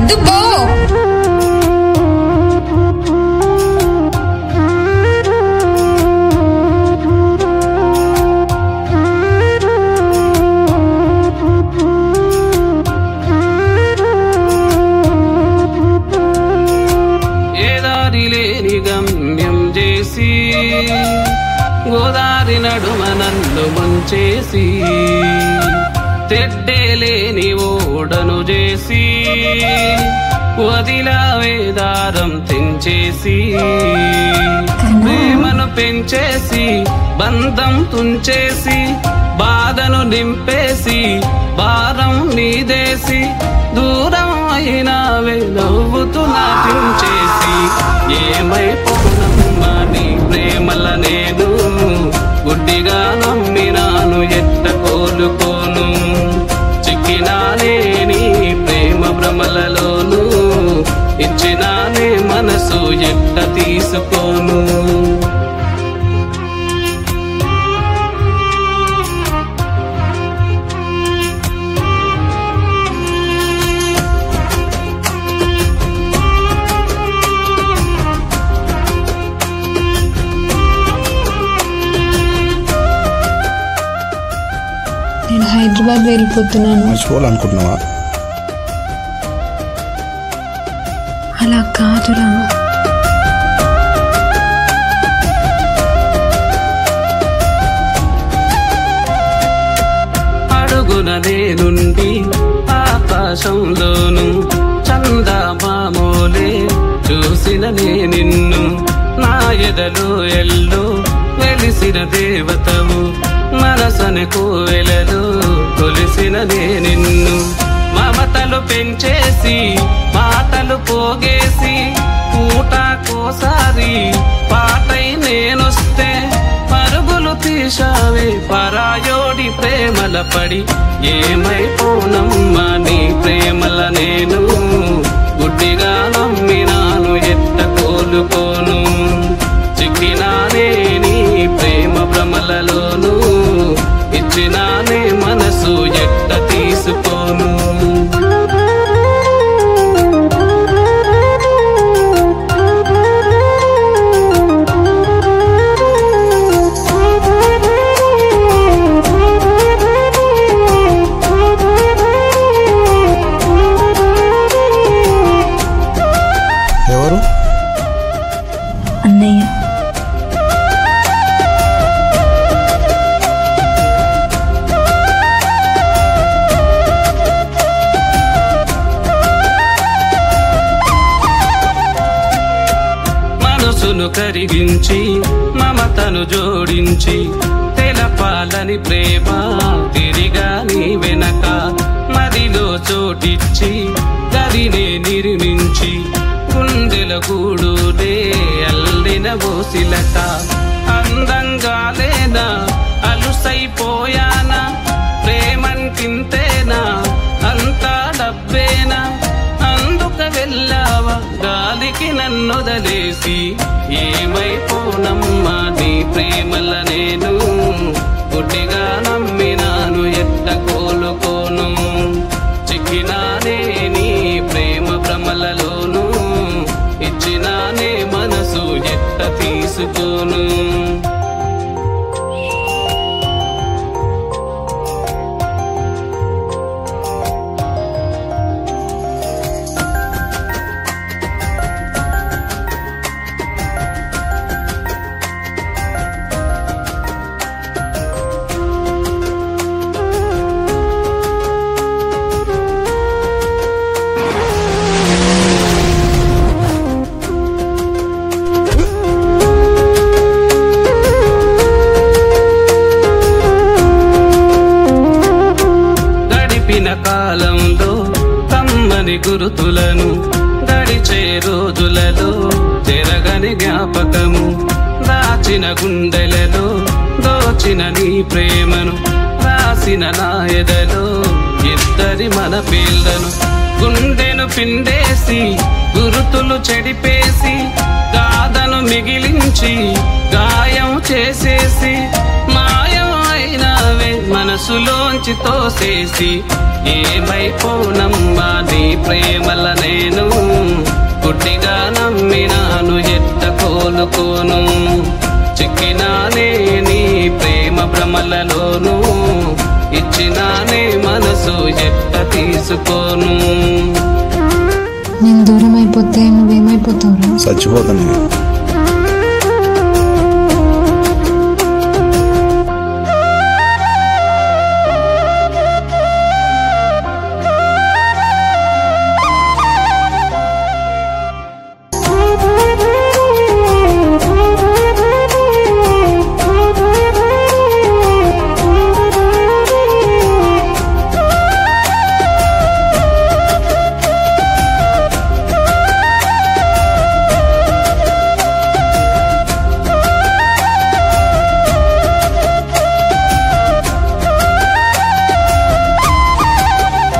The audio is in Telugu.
వద్దు పో ఏ దారి లేని గమ్యం చేసి గోదారి నడుమ నన్ను ముంచేసి తెడ్డే లేని ఓడను చేసి వదిలా వేదారం తెంచేసి ప్రేమను పెంచేసి బంధం తుంచేసి బాధను నింపేసి భారం నీదేసి దూరం అయినావే నవ్వుతూ నాటించేసి ఏమైపోనమ్మా నీ ప్రేమల నేను గుడ్డిగా నమ్మినాను ఎట్ట కోలుకోను చిక్కినానే నీ ప్రేమ భ్రమలలోను ఇచ్చినానే మనసు ఎట్ట తీసుకోను నేను హైదరాబాద్ వెళ్ళిపోతున్నాను మర్చిపోవాలనుకుంటున్నావా అలా కాదురా అడుగున నేనుండి ఆకాశంలోను చందమామోలే చూసిన నే నిన్ను నా ఎదలో ఎల్లో వెలిసిన దేవతవు మనసని కోవెలలో కొలిసిన నే నిన్ను మమతలు పెంచేసి మాటలు పోగేసి పూట కోసారి పాటై నేనొస్తే పరుగులు తీశావే పరాయోడి ప్రేమల పడి ఏమైపోనమ్మా నీ ప్రేమల నేను గుడ్డిగా నమ్మినాను ఎట్ట కోలుకోను చిక్కినానే నీ ప్రేమ భ్రమలలోను ఇచ్చినానే మనసు ఎట్ట తీసుకోను ఎవరు అన్నయ్య మనసును కరిగించి మమతను జోడించి తెలపాలని ప్రేమ తిరిగా నీ వెనక మదిలో చోటిచ్చి గదినే నిర్మించి గుండెల గూడునే అల్లిన బోసిలక అందంగా లేనా అలుసైపోయానా ప్రేమంటింతేనా అంతా డబ్బేనా అందుక వెళ్ళావా గాలికి నన్నొదలేసి ఏమైపోనమ్మా నీ ప్రేమల నేను గుడ్డిగా నమ్మినాను ఎట్ట కోలుకోను చిక్కినానే నీ ప్రేమ భ్రమలలోను ఇచ్చినానే మనసు ఎట్ట తీసుకోను గడిపిన కాలంలో కమ్మని గురుతులను గడిచే రోజులలో తిరగని జ్ఞాపకము దాచిన గుండెలలో దోచిన నీ ప్రేమను రాసిన నా ఎదలో ఇద్దరి మన పిల్లను గుండెను పిండేసి గురుతులు చెడిపేసి గాథను మిగిలించి గాయం చేసేసి మాయం అయినావే మనసు మనసులోంచి తోసేసి ఏమైపోనమ్మా నీ ప్రేమల నేను గుడ్డిగా నమ్మినాను ఎట్ట కోలుకోను చిక్కినానే నీ ప్రేమ భ్రమలలోను ఇచ్చినానే మనసు ఎట్ట తీసుకోను నేను దూరం అయిపోతే నువ్వేమైపోతావురా చచ్చిపోతానే